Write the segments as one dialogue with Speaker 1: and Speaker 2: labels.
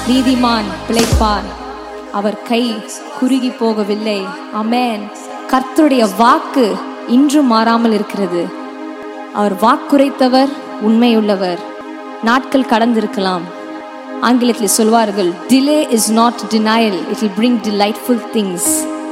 Speaker 1: நீதிமான் பிழைப்பார் அவர் கை குறுகி போகவில்லை அமேன் கர்த்தருடைய வாக்கு இன்றும் மாறாமல் இருக்கிறது அவர் வாக்குரைத்தவர் உண்மையுள்ளவர் நாட்கள் கடந்திருக்கலாம் ஆங்கிலத்தில் சொல்வார்கள் delay is not denial it will bring delightful things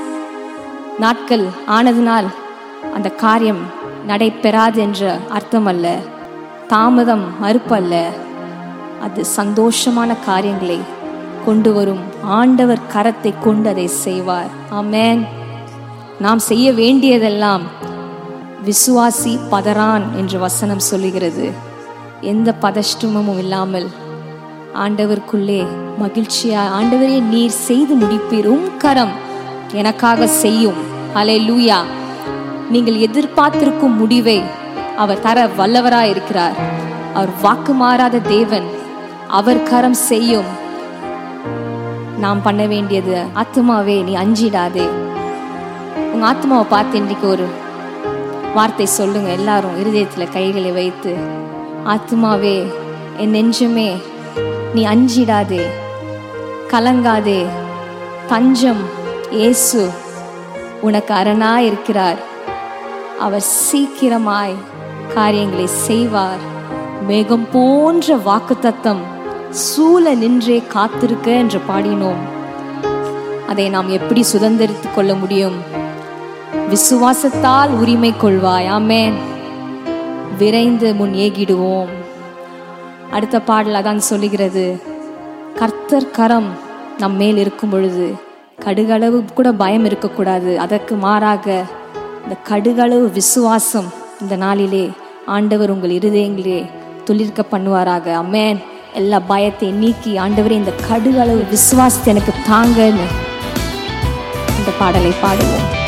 Speaker 1: நாட்கள் ஆனதினால் அந்த காரியம் நடைபெறாது என்ற அர்த்தம் அல்ல தாமதம் மறுப்பல்ல அது சந்தோஷமான காரியங்களை கொண்டு வரும் ஆண்டவர் கரத்தை கொண்டு அதை செய்வார் ஆமென் நாம் செய்ய வேண்டியதெல்லாம் விசுவாசி பதறான் என்று வசனம் சொல்லுகிறது எந்த பதஷ்டமும் இல்லாமல் ஆண்டவருக்குள்ளே மகிழ்ச்சியா ஆண்டவரே நீர் செய்து முடிப்பீர் உம் கரம் எனக்காக செய்யும் அலை லூயா நீங்கள் எதிர்பார்த்திருக்கும் முடிவை அவர் தர வல்லவராய் இருக்கிறார் அவர் வாக்கு மாறாத தேவன் அவர் கரம் செய்யும் நாம் பண்ண வேண்டியது ஆத்மாவே நீ அஞ்சிடாதே உங்க ஆத்மாவை பார்த்து இன்றைக்கு ஒரு வார்த்தை சொல்லுங்க எல்லாரும் இருதயத்துல கைகளை வைத்து ஆத்மாவே என் நெஞ்சமே நீ அஞ்சிடாதே கலங்காதே தஞ்சம் இயேசு உனக்கு அரணா இருக்கிறார் அவர் சீக்கிரமாய் காரியங்களை செய்வார் மேகம் போன்ற வாக்குத்தத்தம் சூழ நின்றே காத்திருக்க என்று பாடினோம் அதை நாம் எப்படி சுதந்திரித்துக் கொள்ள முடியும் விசுவாசத்தால் உரிமை கொள்வாய் ஆமென் விரைந்து முன் ஏகிடுவோம் அடுத்த பாடல் அதான் சொல்லுகிறது கர்த்தர் கரம் நம் மேல் இருக்கும் பொழுது கடுகளவு கூட பயம் இருக்கக்கூடாது அதற்கு மாறாக இந்த கடுகளவு விசுவாசம் இந்த நாளிலே ஆண்டவர் உங்கள் இருதயங்களே துளிர்க்க பண்ணுவாராக அம்மேன் எல்லா பயத்தை நீக்கி ஆண்டவரே இந்த கடுகளவு விசுவாசத்தை எனக்கு தாங்கன்னு இந்த பாடலை பாடுவோம்